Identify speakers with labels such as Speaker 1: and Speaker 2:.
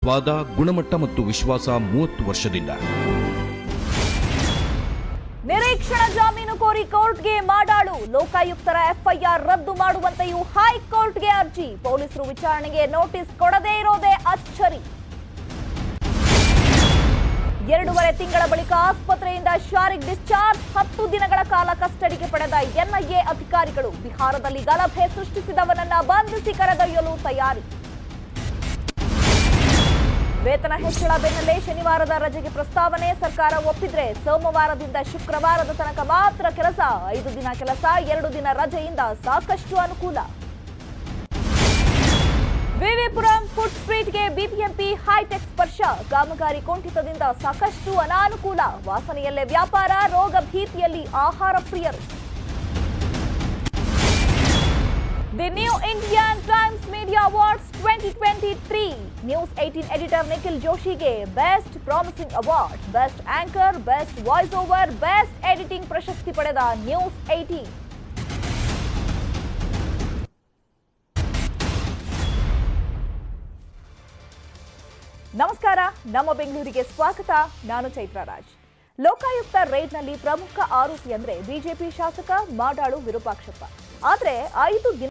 Speaker 1: ಸ್ವಾದ ಗುಣಮಟ್ಟ ಮತ್ತು ವಿಶ್ವಾಸ ಮೂವತ್ತು ವರ್ಷದಿಂದ
Speaker 2: ನಿರೀಕ್ಷಣ ಜಾಮೀನು ಕೋರಿ ಕೋರ್ಟ್ಗೆ ಮಾಡಾಳು ಲೋಕಾಯುಕ್ತರ ಎಫ್ಐಆರ್ ರದ್ದು ಮಾಡುವಂತೆಯೂ ಹೈಕೋರ್ಟ್ಗೆ ಅರ್ಜಿ ಪೊಲೀಸರು ವಿಚಾರಣೆಗೆ ನೋಟಿಸ್ ಕೊಡದೇ ಇರೋದೇ ಅಚ್ಚರಿ ಎರಡೂವರೆ ತಿಂಗಳ ಬಳಿಕ ಆಸ್ಪತ್ರೆಯಿಂದ ಶಾರಿಕ್ ಡಿಸ್ಚಾರ್ಜ್ ಹತ್ತು ದಿನಗಳ ಕಾಲ ಕಸ್ಟಡಿಗೆ ಪಡೆದ ಎನ್ಐಎ ಅಧಿಕಾರಿಗಳು ಬಿಹಾರದಲ್ಲಿ ಗಲಭೆ ಸೃಷ್ಟಿಸಿದವನನ್ನ ಬಂಧಿಸಿ ಕರೆದೊಯ್ಯಲು ತಯಾರಿ ವೇತನ ಹೆಚ್ಚಳ ಬೆನ್ನಲ್ಲೇ ಶನಿವಾರದ ರಜೆಗೆ ಪ್ರಸ್ತಾವನೆ ಸರ್ಕಾರ ಒಪ್ಪಿದ್ರೆ ಸೋಮವಾರದಿಂದ ಶುಕ್ರವಾರದ ತನಕ ಮಾತ್ರ ಕೆಲಸ ಐದು ದಿನ ಕೆಲಸ ಎರಡು ದಿನ ರಜೆಯಿಂದ ಸಾಕಷ್ಟು ಅನುಕೂಲ ವಿವಿಪುರಂ ಫುಡ್ ಸ್ಟ್ರೀಟ್ಗೆ ಬಿಬಿಎಂಪಿ ಹೈಟೆಕ್ ಸ್ಪರ್ಶ ಕಾಮಗಾರಿ ಕುಂಠಿತದಿಂದ ಸಾಕಷ್ಟು ಅನಾನುಕೂಲ ವಾಸನೆಯಲ್ಲೇ ವ್ಯಾಪಾರ ರೋಗ ಭೀತಿಯಲ್ಲಿ ಆಹಾರ ಪ್ರಿಯರು the New Indian Times media awards twenty twenty three news eighteen editor Nikhil ಜೋಶಿಗೆ best promising award best anchor best voice over best editing ಪ್ರಶಸ್ತಿ ಪಡೆದ ನ್ಯೂಸ್ ಏಟೀನ್ ನಮಸ್ಕಾರ ನಮ್ಮ ಬೆಂಗಳೂರಿಗೆ ಸ್ವಾಗತ ನಾನು ಚೈತ್ರ ರಾಜ್ ಲೋಕಾಯುಕ್ತ ರೇಡ್ನಲ್ಲಿ ಪ್ರಮುಖ ಆರೋಪಿ ಅಂದ್ರೆ ಬಿಜೆಪಿ ಶಾಸಕ ಮಾಡಾಳು ವಿರೂಪಾಕ್ಷಪ್ಪ ಆದ್ರೆ ಐದು ದಿನ